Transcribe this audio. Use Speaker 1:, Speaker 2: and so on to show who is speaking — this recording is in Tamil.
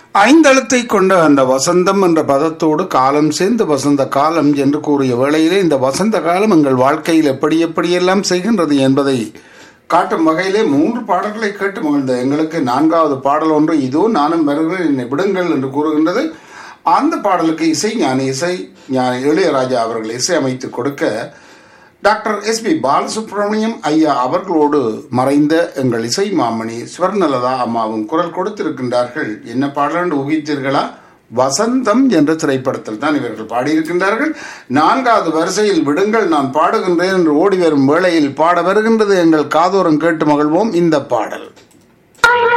Speaker 1: ஐந்தெழுத்தை கொண்ட அந்த வசந்தம் என்ற பதத்தோடு காலம் சேர்ந்து வசந்த காலம் என்று கூறிய வேளையிலே இந்த வசந்த காலம் எங்கள் வாழ்க்கையில் எப்படி எப்படியெல்லாம் செய்கின்றது என்பதை காட்டும் வகையிலே மூன்று பாடல்களை கேட்டு மகிழ்ந்த எங்களுக்கு நான்காவது பாடல் ஒன்று இதோ நானும் வருகிறேன் என்னை விடுங்கள் என்று கூறுகின்றது அந்த பாடலுக்கு இசை ஞானி இசை ஞானி இளையராஜா அவர்கள் இசை அமைத்து கொடுக்க டாக்டர் எஸ் பி பாலசுப்ரமணியம் ஐயா அவர்களோடு மறைந்த எங்கள் இசை மாமணி ஸ்வர்ணலதா அம்மாவும் குரல் கொடுத்திருக்கின்றார்கள் என்ன பாடல் என்று ஊகித்தீர்களா வசந்தம் என்ற திரைப்படத்தில் தான் இவர்கள் பாடியிருக்கின்றார்கள் நான்காவது வரிசையில் விடுங்கள் நான் பாடுகின்றேன் என்று ஓடி வரும் வேளையில் பாட வருகின்றது எங்கள் காதோரம் கேட்டு மகிழ்வோம் இந்த பாடல்